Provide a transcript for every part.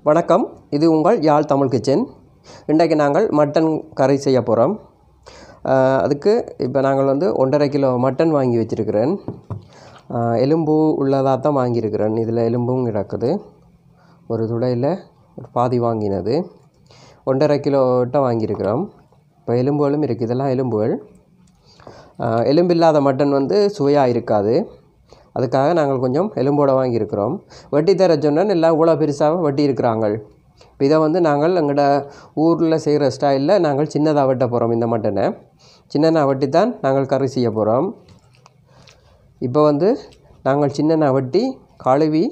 வணக்கம் இது உங்கள் யாழ் தமிழ் கிச்சன் இன்றைக்கு நாங்கள் மட்டன் கறி செய்ய போகிறோம் அதுக்கு இப்போ நாங்கள் வந்து ஒன்றரை கிலோ மட்டன் வாங்கி வச்சுருக்கிறேன் எலும்பு உள்ளதாக தான் வாங்கியிருக்கிறேன் இதில் எலும்பும் கிடக்குது ஒரு துடையில் ஒரு பாதி வாங்கினது ஒன்றரை கிலோட்ட வாங்கியிருக்கிறோம் இப்போ எலும்புகளும் இருக்குது இதெல்லாம் எலும்புகள் ஆஹ் எலும்பில்லாத மட்டன் வந்து சுவையாக இருக்காது அதுக்காக நாங்கள் கொஞ்சம் எலும்போடு வாங்கியிருக்கிறோம் வட்டி தர சொன்னால் எல்லாம் இவ்வளோ பெருசாக வட்டி இருக்கிறாங்க இப்போ இதை வந்து நாங்கள் எங்களோட ஊரில் செய்கிற ஸ்டைலில் நாங்கள் சின்னதாக வெட்ட போகிறோம் இந்த மட்டனை சின்னதாக வெட்டி தான் நாங்கள் கறி செய்ய போகிறோம் இப்போ வந்து நாங்கள் சின்னதாக வெட்டி கழுவி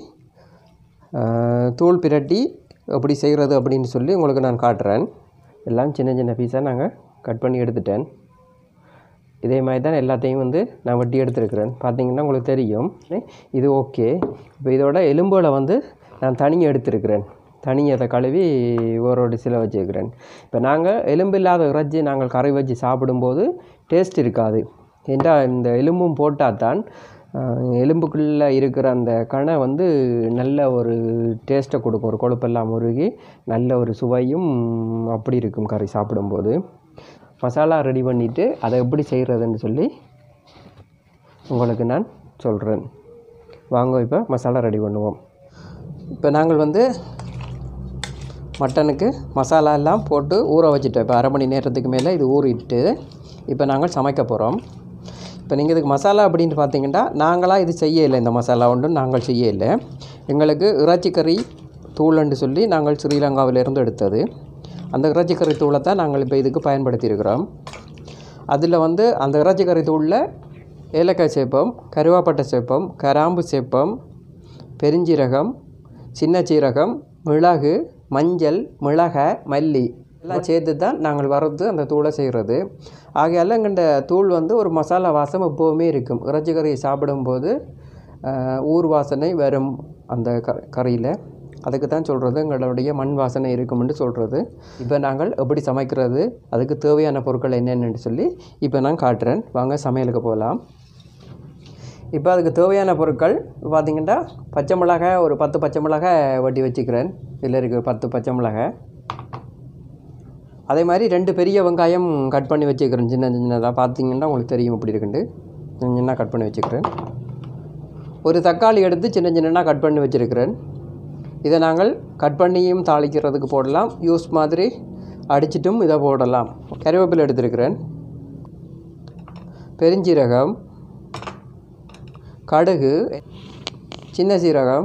ஆஹ் தூள் பிரட்டி எப்படி செய்கிறது அப்படின்னு சொல்லி உங்களுக்கு நான் காட்டுறேன் எல்லாம் சின்ன சின்ன பீஸாக நாங்கள் கட் பண்ணி எடுத்துட்டேன் இதே மாதிரி தான் எல்லாத்தையும் வந்து நான் வட்டி எடுத்துருக்கிறேன் பார்த்தீங்கன்னா உங்களுக்கு தெரியும் இது ஓகே இப்போ இதோட எலும்புகளை வந்து நான் தனியாக எடுத்திருக்கிறேன் தனியாக அதை கழுவி ஒரு சில வச்சுருக்கிறேன் இப்போ நாங்கள் எலும்பு இல்லாத இறைச்சி நாங்கள் கறி வச்சு சாப்பிடும்போது டேஸ்ட் இருக்காது ஏன்டா இந்த எலும்பும் போட்டால் தான் ஆஹ், எலும்புக்குள்ளே இருக்கிற அந்த கணை வந்து நல்ல ஒரு டேஸ்ட்டை கொடுக்கும் ஒரு கொழுப்பெல்லாம் முருகி நல்ல ஒரு சுவையும் அப்படி இருக்கும் கறி சாப்பிடும்போது மசாலா ரெடி பண்ணிவிட்டு அதை எப்படி செய்கிறதுன்னு சொல்லி உங்களுக்கு நான் சொல்கிறேன் வாங்க இப்போ மசாலா ரெடி பண்ணுவோம் இப்போ நாங்கள் வந்து மட்டனுக்கு மசாலா எல்லாம் போட்டு ஊற வச்சுட்டோம் இப்போ அரை மணி நேரத்துக்கு மேலே இது ஊறிட்டு இப்போ நாங்கள் சமைக்க போகிறோம் இப்போ நீங்கள் இதுக்கு மசாலா அப்படின்னு பார்த்தீங்கன்னா நாங்களாக இது செய்யலை இந்த மசாலா ஒன்றும் நாங்கள் செய்யலை எங்களுக்கு இறைச்சிக்கறி தூள்னு சொல்லி நாங்கள் ஸ்ரீலங்காவிலிருந்து எடுத்தது அந்த இறைச்சிக்கறி தூளை தான் நாங்கள் இப்போ இதுக்கு பயன்படுத்தியிருக்கிறோம் அதில் வந்து அந்த இறைச்சிக்கறி தூளில் ஏலக்காய் சேர்ப்போம் கருவாப்பட்டை சேர்ப்போம் கராம்பு சேர்ப்போம் பெருஞ்சீரகம் சின்ன சீரகம் மிளகு மஞ்சள் மிளகாய் மல்லி எல்லாம் சேர்த்து தான் நாங்கள் வறுத்து அந்த தூளை செய்கிறது ஆகையால் எங்கள்ட தூள் வந்து ஒரு மசாலா வாசம் எப்போவுமே இருக்கும் இறைச்சி கறியை சாப்பிடும்போது ஆஹ், ஊர் வாசனை வரும் அந்த க கறியில் அதுக்கு தான் சொல்கிறது எங்களுடைய மண் வாசனை இருக்கும்னு சொல்கிறது இப்போ நாங்கள் எப்படி சமைக்கிறது அதுக்கு தேவையான பொருட்கள் என்னென்னு சொல்லி இப்போ நான் காட்டுறேன் வாங்க சமையலுக்கு போகலாம் இப்போ அதுக்கு தேவையான பொருட்கள் பார்த்திங்கன்னா பச்சை மிளகாய் ஒரு பத்து பச்சை மிளகாய் வெட்டி வச்சுக்கிறேன் இதில் இருக்குது பத்து பச்சை மிளகாய் அதே மாதிரி ரெண்டு பெரிய வெங்காயம் கட் பண்ணி வச்சுக்கிறேன் சின்ன சின்னதாக பார்த்தீங்கன்னா உங்களுக்கு தெரியும் இப்படி இருக்குண்டு சின்ன சின்ன கட் பண்ணி வச்சுக்கிறேன் ஒரு தக்காளி எடுத்து சின்ன சின்னதாக கட் பண்ணி வச்சுருக்கிறேன் இதை நாங்கள் கட் பண்ணியும் தாளிக்கிறதுக்கு போடலாம் யூஸ் மாதிரி அடிச்சிட்டும் இதை போடலாம் கருவேப்பிலை எடுத்திருக்கிறேன் பெருஞ்சீரகம் கடுகு சின்ன சீரகம்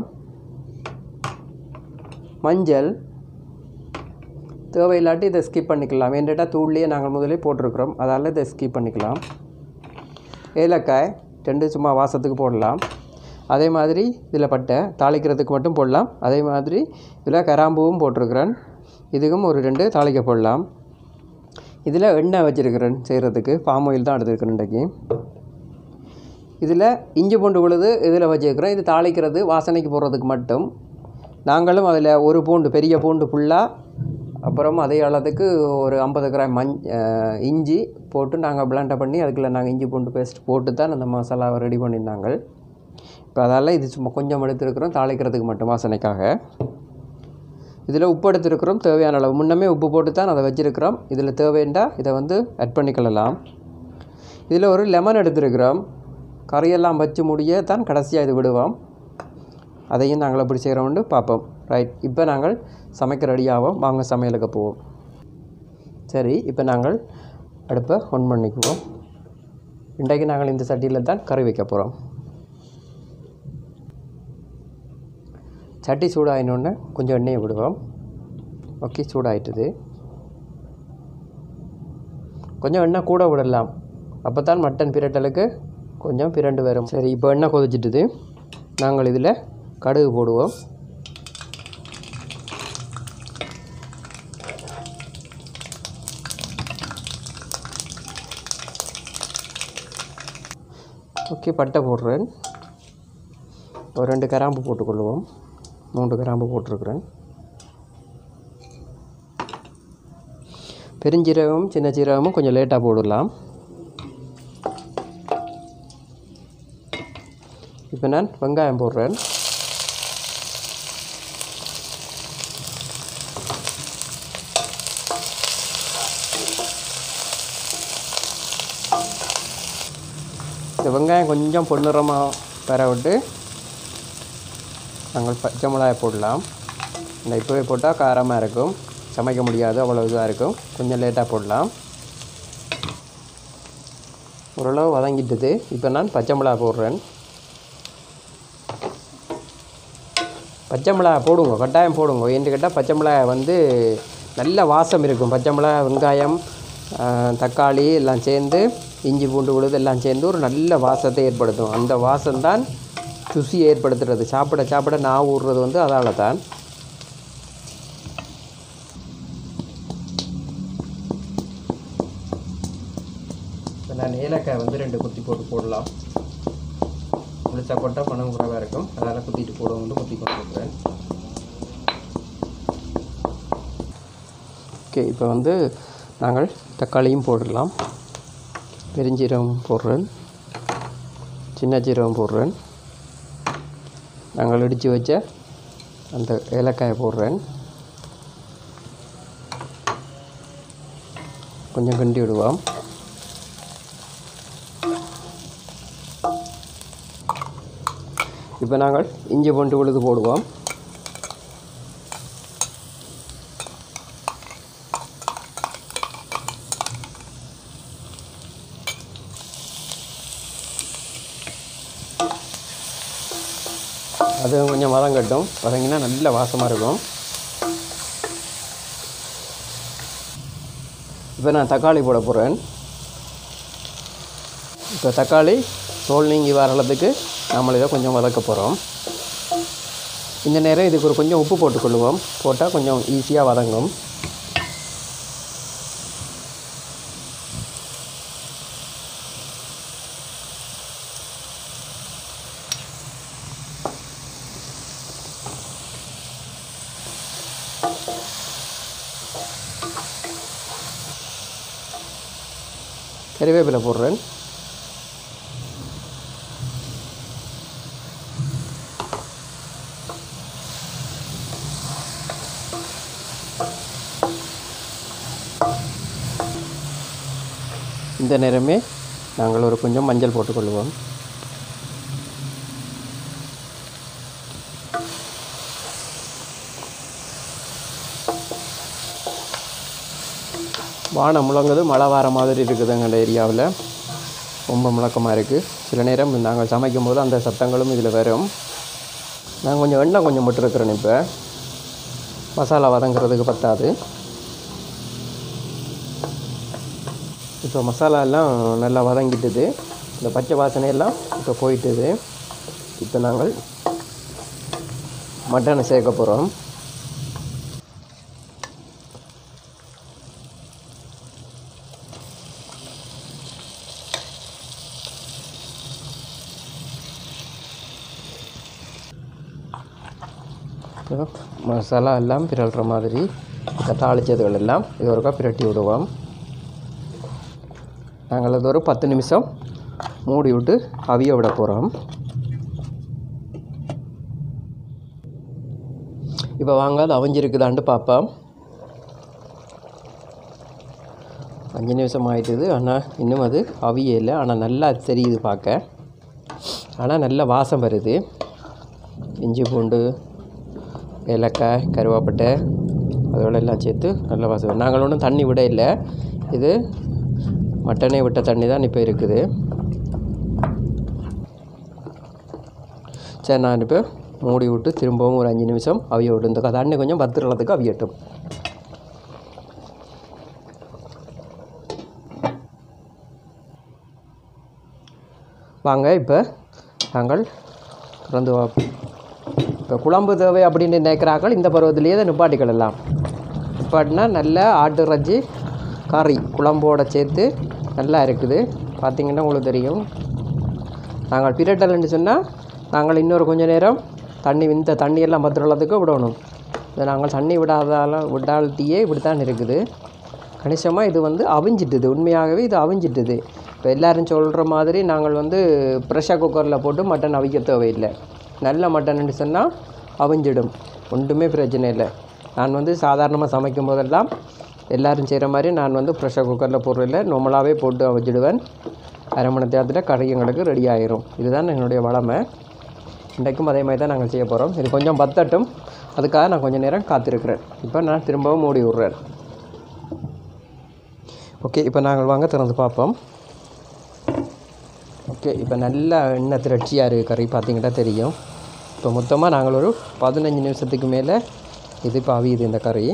மஞ்சள் தேவையில்லாட்டி இதை ஸ்கிப் பண்ணிக்கலாம் ஏன்டா தூள்லேயே நாங்கள் முதலே போட்டிருக்கிறோம் அதால் இதை ஸ்கிப் பண்ணிக்கலாம் ஏலக்காய் ரெண்டு சும்மா வாசத்துக்கு போடலாம் அதே மாதிரி இதில் பட்டை தாளிக்கிறதுக்கு மட்டும் போடலாம் அதே மாதிரி இதில் கராம்பூவும் போட்டிருக்கிறேன் இதுக்கும் ஒரு ரெண்டு தாளிக்க போடலாம் இதில் எண்ணெய் வச்சுருக்கிறேன் செய்கிறதுக்கு பாம் ஆயில் தான் எடுத்துருக்கிறேன் இன்றைக்கி இதில் இஞ்சி பூண்டு விழுது இதில் வச்சுருக்கிறோம் இது தாளிக்கிறது வாசனைக்கு போடுறதுக்கு மட்டும் நாங்களும் அதில் ஒரு பூண்டு பெரிய பூண்டு ஃபுல்லாக அப்புறம் அதே அளவுக்கு ஒரு ஐம்பது கிராம் மஞ் அஹ், இஞ்சி போட்டு நாங்கள் பிளாண்டை பண்ணி அதுக்குள்ளே நாங்கள் இஞ்சி பூண்டு பேஸ்ட் போட்டு தான் அந்த மசாலாவை ரெடி பண்ணியிருந்தாங்க இப்போ அதால் இது சும்மா கொஞ்சம் எடுத்துருக்குறோம் தாளிக்கிறதுக்கு மட்டும் வாசனைக்காக இதில் உப்பு எடுத்துருக்குறோம் தேவையான அளவு முன்னமே உப்பு போட்டு தான் அதை வச்சுருக்கிறோம் இதில் தேவைண்டா இதை வந்து ஆட் பண்ணிக்கொள்ளலாம் இதில் ஒரு லெமன் எடுத்துருக்குறோம் கறியெல்லாம் வச்சு முடிய தான் கடைசியாக இது விடுவோம் அதையும் நாங்கள் எப்படி செய்கிறோம்னு பார்ப்போம் ரைட் இப்போ நாங்கள் சமைக்க ரெடியாவோம் வாங்க சமையலுக்கு போவோம் சரி இப்போ நாங்கள் அடுப்பை ஒன் பண்ணிக்குவோம் இன்றைக்கு நாங்கள் இந்த சட்டியில் தான் கறி வைக்க போகிறோம் சட்டி சூடாயினோடனே கொஞ்சம் எண்ணெயை விடுவோம் ஓகே சூடாயிட்டுது கொஞ்சம் எண்ணெய் கூட விடலாம் அப்போ தான் மட்டன் பிரட்டலுக்கு கொஞ்சம் பிரண்டு வரும் சரி இப்போ எண்ணெய் கொதிச்சிட்டுது நாங்கள் இதில் கடுகு போடுவோம் ஓகே பட்டை போடுறேன் ஒரு ரெண்டு கிராம்பு போட்டுக்கொள்வோம் மூன்று கிராம்பு போட்டிருக்கிறேன் பெருஞ்சீரகம் சின்ன சீரகமும் கொஞ்சம் லேட்டாக போடலாம் இப்போ நான் வெங்காயம் போடுறேன் இந்த வெங்காயம் கொஞ்சம் பொன்னிறமாக வர விட்டு நாங்கள் பச்சை மிளகாய் போடலாம் இந்த இப்போவே போட்டால் காரமாக இருக்கும் சமைக்க முடியாது அவ்வளோ இதாக இருக்கும் கொஞ்சம் லேட்டாக போடலாம் ஓரளவு வதங்கிட்டது இப்போ நான் பச்சை மிளகாய் போடுறேன் பச்சை மிளகாய் போடுங்க கட்டாயம் போடுங்க ஏன்னு கேட்டால் பச்சை மிளகாய் வந்து நல்ல வாசம் இருக்கும் பச்சை மிளகாய் வெங்காயம் ஆஹ், தக்காளி எல்லாம் சேர்ந்து இஞ்சி பூண்டு விழுது எல்லாம் சேர்ந்து ஒரு நல்ல வாசத்தை ஏற்படுத்தும் அந்த வாசம்தான் ருசி ஏற்படுத்துறது சாப்பிட சாப்பிட நான் ஊறுறது வந்து அதால தான் இப்போ நான் ஏலக்காய் வந்து ரெண்டு குத்தி போட்டு போடலாம் முழுசாக போட்டால் பணம் குறைவாக இருக்கும் அதனால் குத்திட்டு போடுவோம் வந்து குத்தி கொண்டு இருக்கிறேன் ஓகே இப்போ வந்து நாங்கள் தக்காளியும் போடலாம் பெருஞ்சீரகம் போடுறேன் சின்ன சீரகம் போடுறேன் நாங்கள் இடித்து வச்ச அந்த ஏலக்காயை போடுறேன் கொஞ்சம் கிண்டி விடுவோம் இப்போ நாங்கள் இஞ்சி பூண்டு விழுது போடுவோம் அது கொஞ்சம் வதங்கட்டும் வதங்கினா நல்ல வாசமாக இருக்கும் இப்போ நான் தக்காளி போட போகிறேன் இப்போ தக்காளி தோல் நீங்கி வரளத்துக்கு நம்மள இதை கொஞ்சம் வதக்க போகிறோம் இந்த நேரம் இதுக்கு ஒரு கொஞ்சம் உப்பு போட்டுக்கொள்ளுவோம் போட்டால் கொஞ்சம் ஈஸியாக வதங்கும் கறிவேப்பிலை போடுறேன் இந்த நேரமே நாங்கள் ஒரு கொஞ்சம் மஞ்சள் போட்டுக்கொள்வோம் வானம் முழங்குது மழை வர மாதிரி இருக்குது எங்கள் ஏரியாவில் ரொம்ப முழக்கமாக இருக்குது சில நேரம் நாங்கள் சமைக்கும் போது அந்த சத்தங்களும் இதில் வரும் நான் கொஞ்சம் எண்ணெய் கொஞ்சம் போட்டுருக்குறேன் இப்போ மசாலா வதங்குறதுக்கு பத்தாது இப்போ மசாலா எல்லாம் நல்லா வதங்கிட்டுது இந்த பச்சை வாசனையெல்லாம் இப்போ போயிட்டுது இப்போ நாங்கள் மட்டனை சேர்க்க போகிறோம் இப்போ மசாலா எல்லாம் பிரட்டுற மாதிரி இந்த தாளிச்சதுகள் எல்லாம் இது ஒருக்கா பிரட்டி விடுவோம் நாங்கள் அது ஒரு பத்து நிமிஷம் மூடி விட்டு அவிய விட போகிறோம் இப்போ வாங்க அது அவிஞ்சிருக்குதான்ட்டு பார்ப்போம் அஞ்சு நிமிஷம் ஆயிட்டுது ஆனால் இன்னும் அது அவியலை ஆனால் நல்லா தெரியுது பார்க்க ஆனால் நல்ல வாசம் வருது இஞ்சி பூண்டு ஏலக்காய் கருவேப்பட்டை அதோட எல்லாம் சேர்த்து நல்ல வாசம் வரும். நாங்கள் ஒன்றும் தண்ணி விட இல்லை இது மட்டனே விட்ட தண்ணி தான் இப்போ இருக்குது சரி நான் இப்போ மூடி விட்டு திரும்பவும் ஒரு அஞ்சு நிமிஷம் அவிய விட்டு இந்த தண்ணி கொஞ்சம் பத்திரத்துக்கு அவியட்டும் வாங்க இப்போ நாங்கள் திறந்து பார்ப்போம் இப்போ குழம்பு தேவை அப்படின்னு நினைக்கிறார்கள் இந்த பருவத்திலேயே தான் நிப்பாட்டிக்கிடலாம் நிப்பாட்டினா நல்ல ஆட்டு இறைச்சி கறி குழம்போட சேர்த்து நல்லா இருக்குது பார்த்தீங்கன்னா உங்களுக்கு தெரியும் நாங்கள் பிரட்டல்னு சொன்னால் நாங்கள் இன்னொரு கொஞ்ச நேரம் தண்ணி இந்த தண்ணியெல்லாம் பத்திரத்துக்கு விடணும் இதை நாங்கள் தண்ணி விடாதால விடால்ட்டியே இப்படி தான் இருக்குது கணிசமாக இது வந்து அவிஞ்சிட்டுது உண்மையாகவே இது அவிஞ்சிட்டுது இப்போ எல்லாரும் சொல்கிற மாதிரி நாங்கள் வந்து ப்ரெஷர் குக்கரில் போட்டு மட்டன் அவிக்க தேவையில்லை நல்ல மட்டன்னு சொன்னால் அவிஞ்சிடும் ஒன்றுமே பிரச்சனை இல்லை நான் வந்து சாதாரணமாக சமைக்கும் போதெல்லாம் எல்லாரும் செய்கிற மாதிரி நான் வந்து ப்ரெஷர் குக்கரில் போடுறதில்ல நார்மலாகவே போட்டு அவிச்சிடுவேன் அரை மணி நேரத்தில் கறி எங்களுக்கு ரெடி ஆயிரும் இதுதான் என்னுடைய வளமை இன்றைக்கும் அதே மாதிரி தான் நாங்கள் செய்ய போகிறோம் இது கொஞ்சம் பத்தட்டும் அதுக்காக நான் கொஞ்சம் நேரம் காத்திருக்கிறேன் இப்போ நான் திரும்பவும் மூடி விட்றேன் ஓகே இப்போ நாங்கள் வாங்க திறந்து பார்ப்போம் ஓகே இப்போ நல்லா எண்ணெய் திரட்சியாக இருக்குது கறி பார்த்தீங்கன்னா தெரியும் இப்போ மொத்தமாக நாங்கள் ஒரு பதினஞ்சு நிமிஷத்துக்கு மேலே இது இப்போ அவியுது இந்த கறி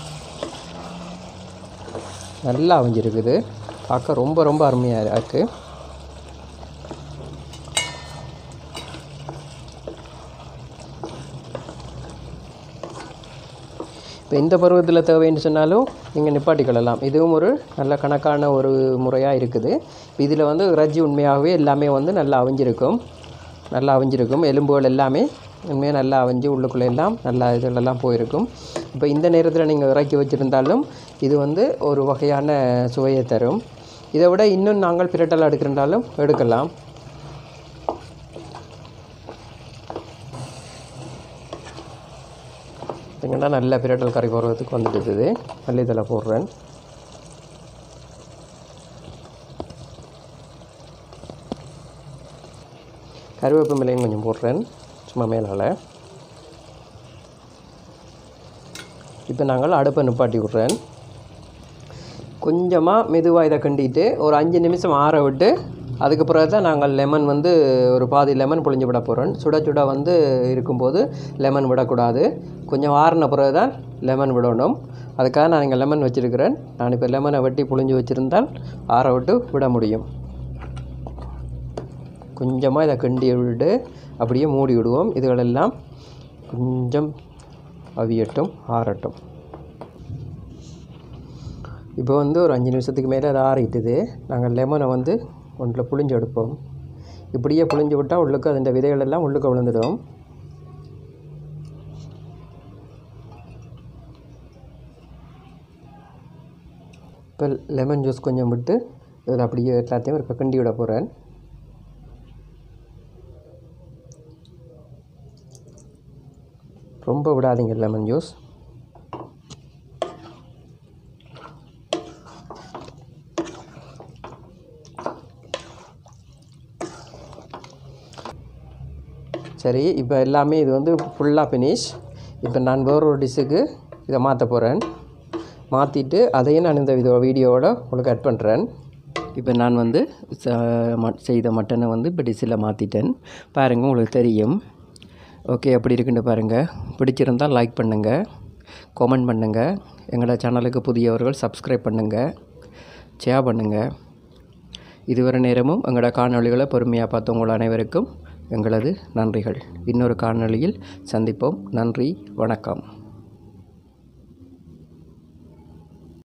நல்லா அவிஞ்சிருக்குது பார்க்க ரொம்ப ரொம்ப அருமையாக இருக்குது இப்போ இந்த பருவத்தில் தேவைன்னு சொன்னாலும் நீங்கள் நிப்பாட்டிக்கொள்ளலாம் இதுவும் ஒரு நல்ல கணக்கான ஒரு முறையாக இருக்குது இதில் வந்து இறைச்சி உண்மையாகவே எல்லாமே வந்து நல்லா அவிஞ்சிருக்கும் நல்லா அவிஞ்சிருக்கும் எலும்புகள் எல்லாமே உண்மையாக நல்லா அவிஞ்சு உள்ளுக்குள்ளே எல்லாம் நல்லா இதெல்லாம் போயிருக்கும் இப்போ இந்த நேரத்தில் நீங்கள் இறக்கி வச்சுருந்தாலும் இது வந்து ஒரு வகையான சுவையை தரும் இதை விட இன்னும் நாங்கள் பிரட்டல் எடுக்கிறனாலும் எடுக்கலாம் பார்த்தீங்கன்னா நல்ல பிரட்டல் கறி போடுறதுக்கு வந்துட்டு மல்லித்தலை போடுறேன் கருவேப்பு மிலையும் கொஞ்சம் போடுறேன் சும்மா மேலால் இப்போ நாங்கள் அடுப்பை நிப்பாட்டி விட்றேன் கொஞ்சமாக மெதுவாக இதை கிண்டிட்டு ஒரு அஞ்சு நிமிஷம் ஆற விட்டு அதுக்கு பிறகு தான் நாங்கள் லெமன் வந்து ஒரு பாதி லெமன் புழிஞ்சு விட போகிறோம் சுட சுட வந்து இருக்கும்போது லெமன் விடக்கூடாது கொஞ்சம் ஆறின பிறகு தான் லெமன் விடணும் அதுக்காக நான் இங்கே லெமன் வச்சுருக்கிறேன் நான் இப்போ லெமனை வெட்டி புழிஞ்சு வச்சுருந்தால் ஆற விட்டு விட முடியும் கொஞ்சமாக இதை கிண்டி விட்டு அப்படியே மூடி விடுவோம் இதுகளெல்லாம் கொஞ்சம் அவியட்டும் ஆறட்டும் இப்போ வந்து ஒரு அஞ்சு நிமிஷத்துக்கு மேலே அது ஆறிட்டுது நாங்கள் லெமனை வந்து ஒன்றில் புளிஞ்சு எடுப்போம் இப்படியே புளிஞ்சு விட்டால் உள்ளுக்கு அதிൻ്റെ விதைகள் எல்லாம் உள்ளுக்கு விழுந்துடும் இப்போ லெமன் ஜூஸ் கொஞ்சம் விட்டு இதில் அப்படியே எல்லாத்தையும் ஒரு கிண்டி விட போகிறேன் ரொம்ப விடாதீங்க லெமன் ஜூஸ் சரி இப்போ எல்லாமே இது வந்து ஃபுல்லாக ஃபினிஷ் இப்போ நான் வேற ஒரு டிஷ்ஷுக்கு இதை மாற்ற போகிறேன் மாற்றிட்டு அதையும் நான் இந்த வித வீடியோவோட உங்களுக்கு ஆட் பண்ணுறேன் இப்போ நான் வந்து ச- ம- செய்த மட்டனை வந்து இப்போ டிஷ்ஷில் மாற்றிட்டேன் பாருங்கள் உங்களுக்கு தெரியும் ஓகே எப்படி இருக்குன்னு பாருங்கள் பிடிச்சிருந்தால் லைக் பண்ணுங்கள் கமெண்ட் பண்ணுங்கள் எங்களோட சேனலுக்கு புதியவர்கள் சப்ஸ்கிரைப் பண்ணுங்கள் ஷேர் பண்ணுங்கள் இதுவரை நேரமும் எங்களோட காணொளிகளை பொறுமையாக பார்த்த உங்கள் அனைவருக்கும் எங்களது நன்றிகள் இன்னொரு காணொளியில் சந்திப்போம் நன்றி வணக்கம்